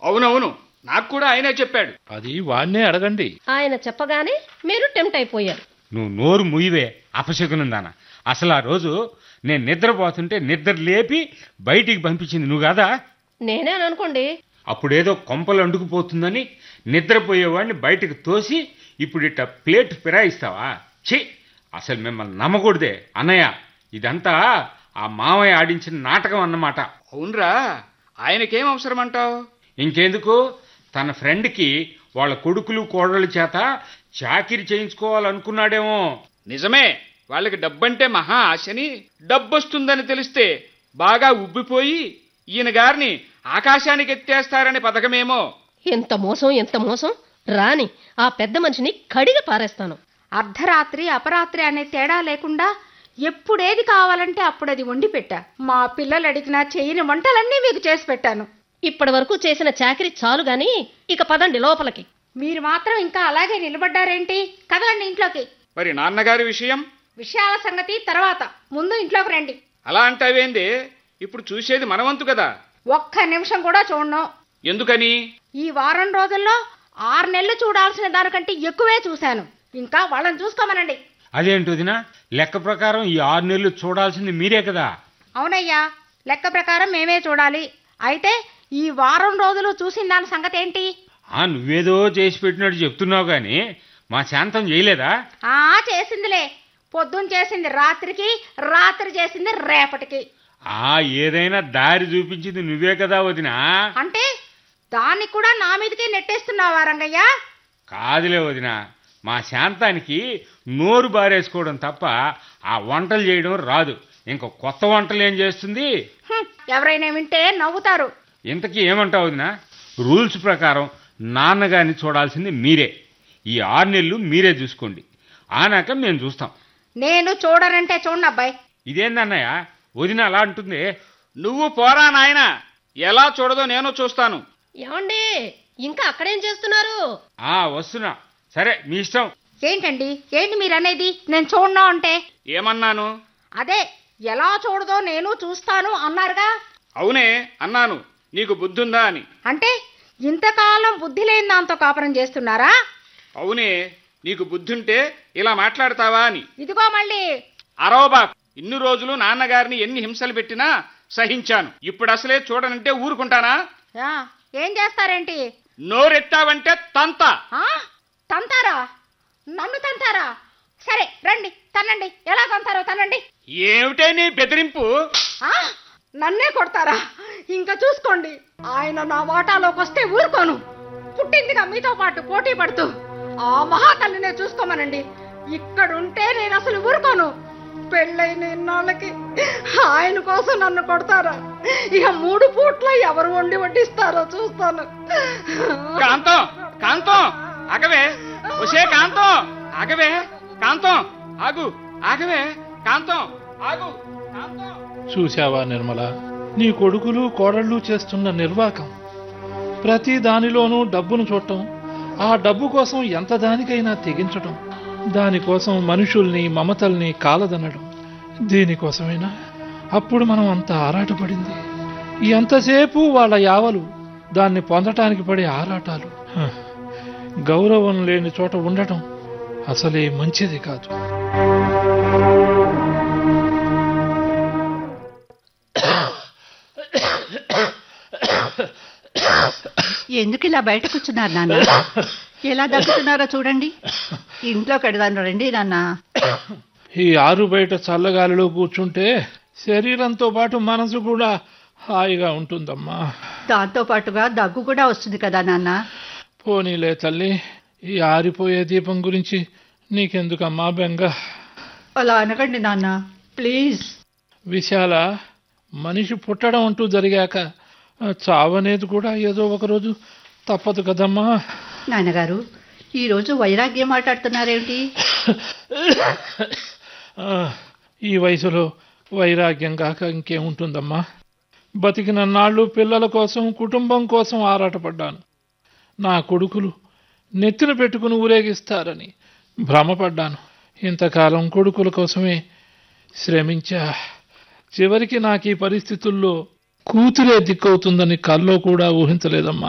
అవునవును నాకు కూడా ఆయనే చెప్పాడు అది వాణ్ణే అడగండి ఆయన చెప్పగానే మీరు టెంప్ట్ అయిపోయారు నువ్వు నోరు ముయ్యవే అపశకునుందాన అసలు ఆ రోజు నేను నిద్రపోతుంటే నిద్ర లేపి బయటికి పంపించింది నువ్వు కాదా నేనే అని అనుకోండి అప్పుడేదో కొంపలు అండుకుపోతుందని నిద్రపోయేవాడిని బయటకు తోసి ఇప్పుడు ఇట్ట ప్లేట్ ఫిరాయిస్తావా ఛీ అసలు మిమ్మల్ని నమ్మకూడదే అన్నయ్య ఇదంతా ఆ మామయ్య ఆడించిన నాటకం అన్నమాట అవునరా ఆయనకేం అవసరం అంటావు ఇంకెందుకు తన ఫ్రెండ్కి వాళ్ళ కొడుకులు కోడళ్ళ చేత చాకిరి చేయించుకోవాలనుకున్నాడేమో నిజమే వాళ్ళకి డబ్బంటే మహా ఆశని డబ్బొస్తుందని తెలిస్తే బాగా ఉబ్బిపోయి ఈయన గారిని ఆకాశానికి ఎత్తేస్తారనే పథకమేమో ఎంత మోసం ఎంత మోసం రాని ఆ పెద్ద మనిషిని కడిగి పారేస్తాను అర్ధరాత్రి అపరాత్రి అనే తేడా లేకుండా ఎప్పుడేది కావాలంటే అప్పుడు అది వండి పెట్టా మా పిల్లలు అడిగినా చేయని వంటలన్నీ మీకు చేసి పెట్టాను ఇప్పటి వరకు చేసిన చాకరీ చాలు గాని ఇక పదండి లోపలికి మీరు మాత్రం ఇంకా అలాగే నిలబడ్డారేంటి కదలండి ఇంట్లోకి మరి నాన్నగారి విషయం విషయాల సంగతి తర్వాత ముందు ఇంట్లోకి రండి అలా అంటావేంది ఇప్పుడు చూసేది మనవంతు కదా ఒక్క నిమిషం కూడా చూడను ఎందుకని ఈ వారం రోజుల్లో ఆరు నెలలు చూడాల్సిన దానికంటే ఎక్కువే చూశాను ఇంకా వాళ్ళని చూసుకోమనండి అదేంటి వదినా లెక్క ప్రకారం ఈ ఆరు నెలలు చూడాల్సింది మీరే కదా అవునయ్యా లెక్క ప్రకారం మేమే చూడాలి అయితే ఈ వారం రోజులు చూసిన దాని సంగతి ఏంటి ఆ నువ్వేదో చేసి పెట్టినట్టు చెప్తున్నావు కానీ మా శాంతం చేయలేదా ఆ చేసిందిలే పొద్దున్న చేసింది రాత్రికి రాత్రి చేసింది రేపటికి ఆ ఏదైనా దారి చూపించింది నువ్వే కదా వదినా అంటే దాన్ని కూడా నా మీదకే నెట్టేస్తున్నావా రంగయ్య కాదులే వదినా మా శాంతానికి నోరు బారేసుకోవడం తప్ప ఆ వంటలు చేయడం రాదు ఇంక కొత్త వంటలు ఏం చేస్తుంది హ్మ్, ఎవరైనా వింటే నవ్వుతారు ఇంతకీ ఏమంటావు వదినా రూల్స్ ప్రకారం నాన్నగారిని చూడాల్సింది మీరే ఈ ఆరు నెలలు మీరే చూసుకోండి ఆనాక మేము చూస్తాం నేను చూడనంటే చూడండి అబ్బాయి ఇదేందన్నయ్య వదిన అలా అంటుంది నువ్వు పోరా నాయనా ఎలా చూడదో నేను చూస్తాను ఏమండి ఇంకా అక్కడేం చేస్తున్నారు ఆ వస్తున్నా సరే మీ ఇష్టం ఏంటండి ఏంటి మీరు అనేది నేను చూడను అంటే ఏమన్నాను అదే ఎలా చూడదో నేను చూస్తాను అన్నారుగా అవునే అన్నాను నీకు బుద్ధుందా అని అంటే ఇంతకాలం బుద్ధి లేని దాంతో కాపురం చేస్తున్నారా అవునే నీకు బుద్ధుంటే ఇలా మాట్లాడతావా అని ఇదిగో మళ్ళీ అరవబాక్ ఇన్ని రోజులు నాన్నగారిని ఎన్ని హింసలు పెట్టినా సహించాను ఇప్పుడు అసలే చూడనంటే ఊరుకుంటానా ఆ, ఏం చేస్తారేంటి నోరెత్తావంటే తంత ఆ తంతారా నన్ను తంతారా సరే రండి తనండి ఎలా తంతారో తనండి ఏమిటే నీ బెదిరింపు ఆ నన్నే కొడతారా ఇంకా చూసుకోండి ఆయన నా వాటాలోకి వస్తే ఊరుకోను పుట్టిందిగా మీతో పాటు పోటీ పడుతూ ఆ మహాతల్లినే చూసుకోమనండి ఇక్కడుంటే నేను అసలు ఊరుకోను పెళ్ళైన ఇన్నాళ్ళకి ఆయన కోసం నన్ను కొడతారా ఇక మూడు పూట్ల ఎవరు వండి వడ్డిస్తారో చూస్తాను కాంతం కాంతం ఆగవే ఒసే కాంతం ఆగవే కాంతం ఆగు ఆగవే కాంతం ఆగు కాంతం చూశావా నిర్మల నీ కొడుకులు కోడళ్ళు చేస్తున్న నిర్వాకం ప్రతి దానిలోనూ డబ్బును చూడటం ఆ డబ్బు కోసం ఎంత దానికైనా తెగించటం దానికోసం మనుషుల్ని మమతల్ని కాలదనడం దీనికోసమైనా అప్పుడు మనం అంత ఆరాటపడింది ఎంతసేపు వాళ్ళ యావలు దాన్ని పొందటానికి పడే ఆరాటాలు హ, గౌరవం లేని చోట ఉండటం అసలే మంచిది కాదు ఎందుకు ఇలా బయట కూర్చున్నారు నాన్న ఎలా దగ్గుతున్నారో చూడండి ఇంట్లో కడదాను రండి నాన్న ఈ ఆరు బయట చల్లగాలిలో కూర్చుంటే శరీరంతో పాటు మనసు కూడా హాయిగా ఉంటుందమ్మా దాంతో పాటుగా దగ్గు కూడా వస్తుంది కదా నాన్న పోనీలే తల్లి ఈ ఆరిపోయే దీపం గురించి నీకెందుకమ్మా బెంగ అలా అనకండి నాన్న ప్లీజ్ విశాల మనిషి పుట్టడం అంటూ జరిగాక ఆ, చావనేది కూడా ఏదో ఒకరోజు తప్పదు కదమ్మా నాన్నగారు ఈరోజు వైరాగ్యం మాట్లాడుతున్నారేమిటి ఆ, ఈ వయసులో వైరాగ్యం కాక ఇంకేముంటుందమ్మా బతికిన నాళ్ళు పిల్లల కోసం కుటుంబం కోసం ఆరాటపడ్డాను నా కొడుకులు నెత్తిన పెట్టుకుని ఊరేగిస్తారని భ్రమపడ్డాను ఇంతకాలం కొడుకుల కోసమే శ్రమించా చివరికి నాకు ఈ పరిస్థితుల్లో కూతురే దిక్కవుతుందని కల్లో కూడా ఊహించలేదమ్మా